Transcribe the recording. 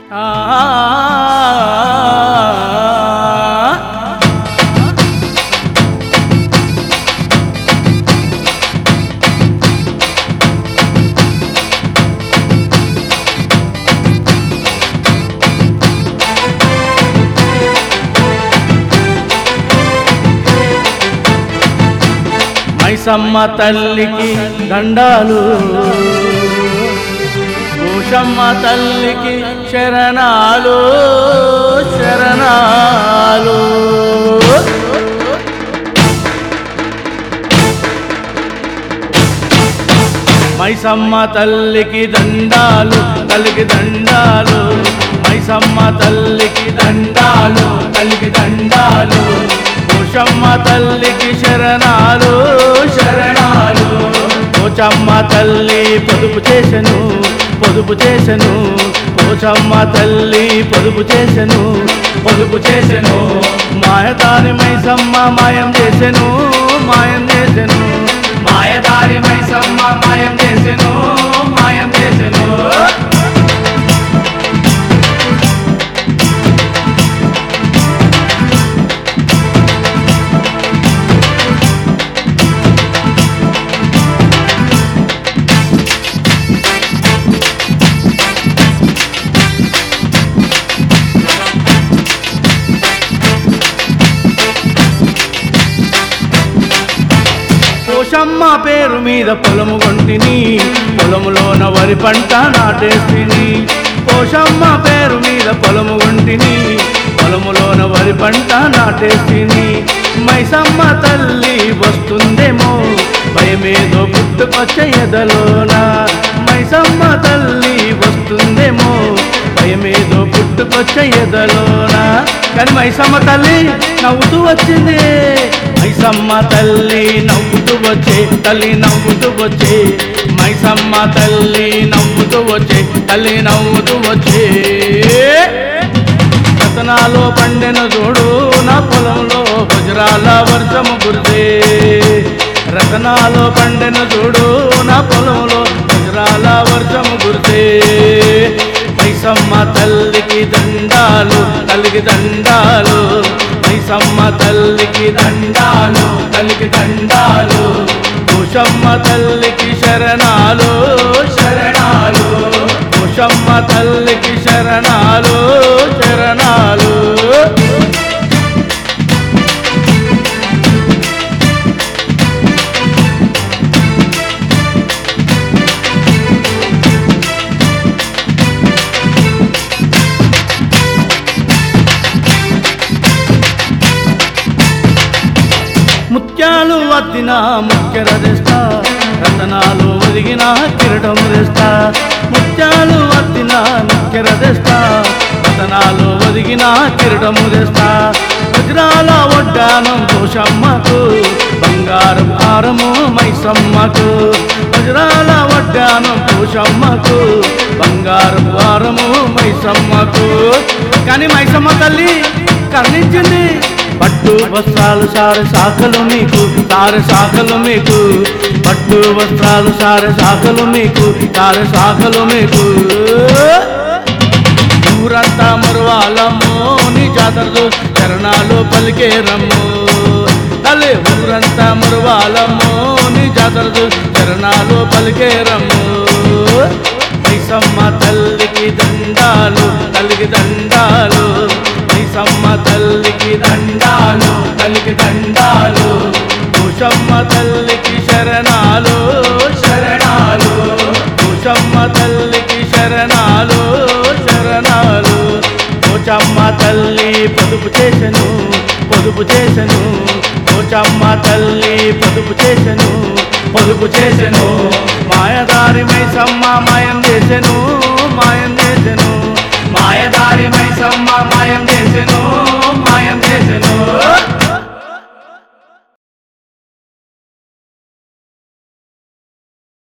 మైసమ్మ తల్లికి దండాలు భూషమ్మ తల్లికి శరణాలు శరణాలు మైసమ్మ తల్లికి దండాలు తల్లికి దండాలు మైసమ్మ తల్లికి దండాలు తల్లికి దండాలు భూషమ్మ తల్లికి శరణాలు శరణాలు పోచమ్మ తల్లి పొదుపు చేసెను పొదుపు చేసెను పోచమ్మ తల్లి పొదుపు చేసెను పొదుపు చేసెను మాయదారి మైసమ్మ మాయం చేసెను మాయం చేసెను మాయదారి మైసమ్మ మాయం చేసెను మాయం చేసెను పోషమ్మ పేరు మీద పొలము కొంటిని పొలములోన వరి పంట నాటేస్తిని పోషమ్మ పేరు మీద పొలము కొంటిని పొలములోన వరి పంట నాటేస్తిని మైసమ్మ తల్లి వస్తుందేమో భయమేదో పుట్టుకొచ్చే ఎదలోన మైసమ్మ తల్లి వస్తుందేమో భయమేదో పుట్టుకొచ్చే ఎదలోన కానీ మైసమ్మ తల్లి నవ్వుతూ వచ్చింది మైసమ్మ తల్లి నవ్వుతూ వచ్చే తల్లి నవ్వుతూ వచ్చే మైసమ్మ తల్లి నవ్వుతూ వచ్చే తల్లి నవ్వుతూ వచ్చే రతనాలో పండెను చూడు నా పొలంలో వజ్రాల వర్షము కురిసే రతనాలో పండెను చూడు నా పొలంలో వజ్రాల వర్షము కురిసే మైసమ్మ తల్లికి దండాలు తల్లికి దండాలు మైసమ్మ తల్లికి దండాలు తల్లికి దండాలు కుషమ్మ తల్లికి శరణాలు శరణాలు కుషమ్మ తల్లికి శరణాలు శరణాలు ముత్యాలు వద్దిన ముఖ్యర తెస్తా రతనాలు ఒదిగిన కిరటం తెస్తా ముత్యాలు వద్దిన ముఖ్యర తెస్తా రతనాలు ఒదిగిన కిరటము తెస్తా వజ్రాల వడ్డానం దోషమ్మకు బంగారు హారము మైసమ్మకు వజ్రాల వడ్డానం దోషమ్మకు బంగారు హారము మైసమ్మకు కానీ మైసమ్మ తల్లి కర్ణించింది పట్టు వస్త్రాలు సార శాఖలు మీకు సార శాఖలు మీకు పట్టు వస్త్రాలు సార శాఖలు మీకు సార శాఖలు మీకు ఊరంతా మరువాలమ్మో నీ జాతరలు చరణాలు పలికే రమ్ము తల్లి ఊరంతా మరువాలమ్మో నీ జాతరలు చరణాలు పలికే రమ్ము మైసమ్మ తల్లికి దండాలు తల్లికి దండాలు మైసమ్మ తల్లికి దండాలు తల్లికి దండాలు కుషమ్మ తల్లికి శరణాలు శరణాలు కుషమ్మ తల్లికి శరణాలు శరణాలు పోచమ్మ తల్లి పొదుపు చేసెను పొదుపు చేసెను పోచమ్మ తల్లి పొదుపు చేసెను పొదుపు చేసెను మాయదారి మైసమ్మ మాయం చేసెను మాయం చేసెను